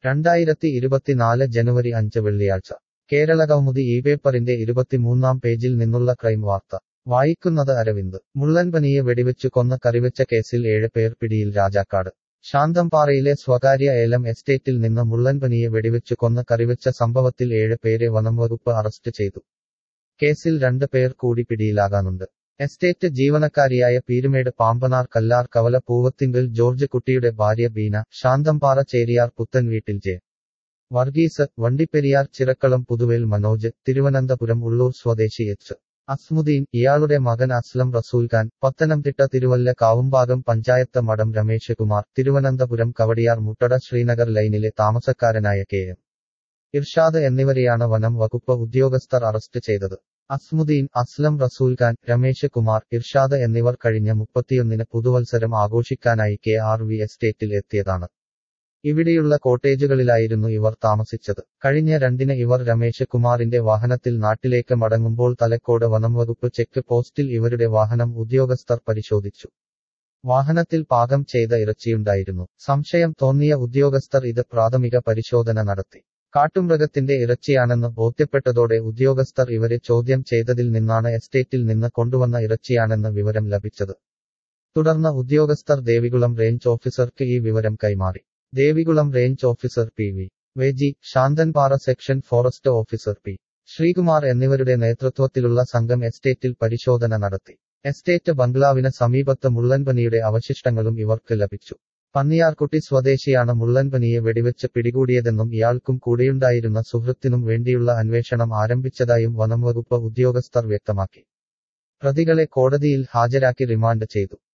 രണ്ടായിരത്തി ഇരുപത്തിനാല് ജനുവരി അഞ്ച് വെള്ളിയാഴ്ച കേരളകൗമുദി ഈ പേപ്പറിന്റെ ഇരുപത്തിമൂന്നാം പേജിൽ നിന്നുള്ള ക്രൈം വാർത്ത വായിക്കുന്നത് അരവിന്ദ് മുള്ളൻപനിയെ വെടിവെച്ചു കൊന്ന കറിവെച്ച കേസിൽ ഏഴ് പേർ പിടിയിൽ രാജാക്കാട് ശാന്തംപാറയിലെ സ്വകാര്യ ഏലം എസ്റ്റേറ്റിൽ നിന്ന് മുള്ളൻപനിയെ വെടിവെച്ചു കൊന്ന കറിവെച്ച സംഭവത്തിൽ ഏഴ് പേരെ വനംവകുപ്പ് അറസ്റ്റ് ചെയ്തു കേസിൽ രണ്ട് പേർ കൂടി പിടിയിലാകാനുണ്ട് എസ്റ്റേറ്റ് ജീവനക്കാരിയായ പീരുമേട് പാമ്പനാർ കല്ലാർ കവല പൂവത്തിങ്കൽ ജോർജ് കുട്ടിയുടെ ഭാര്യ ബീന ശാന്തംപാറ ചേരിയാർ പുത്തൻ വീട്ടിൽ ജെ വർഗീസ് വണ്ടിപ്പെരിയാർ ചിറക്കളം പുതുവേൽ മനോജ് തിരുവനന്തപുരം ഉള്ളൂർ സ്വദേശി എച്ച് അസ്മുദ്ദീൻ ഇയാളുടെ മകൻ അസ്ലം റസൂൽ ഖാൻ പത്തനംതിട്ട തിരുവല്ല കാവുംഭാഗം പഞ്ചായത്ത് മഠം രമേശ് കുമാർ തിരുവനന്തപുരം കവടിയാർ മുട്ടട ശ്രീനഗർ ലൈനിലെ താമസക്കാരനായ കെ എം ഇർഷാദ് എന്നിവരെയാണ് വനം വകുപ്പ് ഉദ്യോഗസ്ഥർ അറസ്റ്റ് ചെയ്തത് അസ്മുദ്ദീൻ അസ്ലം റസൂൽ ഖാൻ രമേശ് കുമാർ ഇർഷാദ് എന്നിവർ കഴിഞ്ഞ മുപ്പത്തിയൊന്നിന് പുതുവത്സരം ആഘോഷിക്കാനായി കെ ആർ വി എസ്റ്റേറ്റിൽ എത്തിയതാണ് ഇവിടെയുള്ള കോട്ടേജുകളിലായിരുന്നു ഇവർ താമസിച്ചത് കഴിഞ്ഞ രണ്ടിന് ഇവർ രമേശ് കുമാറിന്റെ വാഹനത്തിൽ നാട്ടിലേക്ക് മടങ്ങുമ്പോൾ തലക്കോട് വനംവകുപ്പ് ചെക്ക് പോസ്റ്റിൽ ഇവരുടെ വാഹനം ഉദ്യോഗസ്ഥർ പരിശോധിച്ചു വാഹനത്തിൽ പാകം ചെയ്ത ഇറച്ചിയുണ്ടായിരുന്നു സംശയം തോന്നിയ ഉദ്യോഗസ്ഥർ ഇത് പ്രാഥമിക പരിശോധന നടത്തി കാട്ടുമൃഗത്തിന്റെ ഇറച്ചിയാണെന്ന് ബോധ്യപ്പെട്ടതോടെ ഉദ്യോഗസ്ഥർ ഇവരെ ചോദ്യം ചെയ്തതിൽ നിന്നാണ് എസ്റ്റേറ്റിൽ നിന്ന് കൊണ്ടുവന്ന ഇറച്ചിയാണെന്ന് വിവരം ലഭിച്ചത് തുടർന്ന് ഉദ്യോഗസ്ഥർ ദേവികുളം റേഞ്ച് ഓഫീസർക്ക് ഈ വിവരം കൈമാറി Devikulam range officer P V Veji Santhanpara section forest officer P Sreekumar എന്നിവരുടെ നേതൃത്വത്തിലുള്ള സംഘം എസ്റ്റേറ്റിൽ പരിശോധന നടത്തി എസ്റ്റേറ്റ് ബംഗ്ലാവിന് സമീപത്ത് മുള്ളൻപനിയുടെ അവശിഷ്ടങ്ങളും ഇവർക്ക് ലഭിച്ചു പന്നിയാർകുട്ടി സ്വദേശിയാണ് മുള്ളൻപനിയെ വെടിവെച്ച് പിടികൂടിയതെന്നും ഇയാൾക്കും കൂടെയുണ്ടായിരുന്ന സുഹൃത്തിനും വേണ്ടിയുള്ള അന്വേഷണം ആരംഭിച്ചതായും വനംവകുപ്പ് ഉദ്യോഗസ്ഥർ വ്യക്തമാക്കി പ്രതികളെ കോടതിയിൽ ഹാജരാക്കി റിമാൻഡ് ചെയ്തു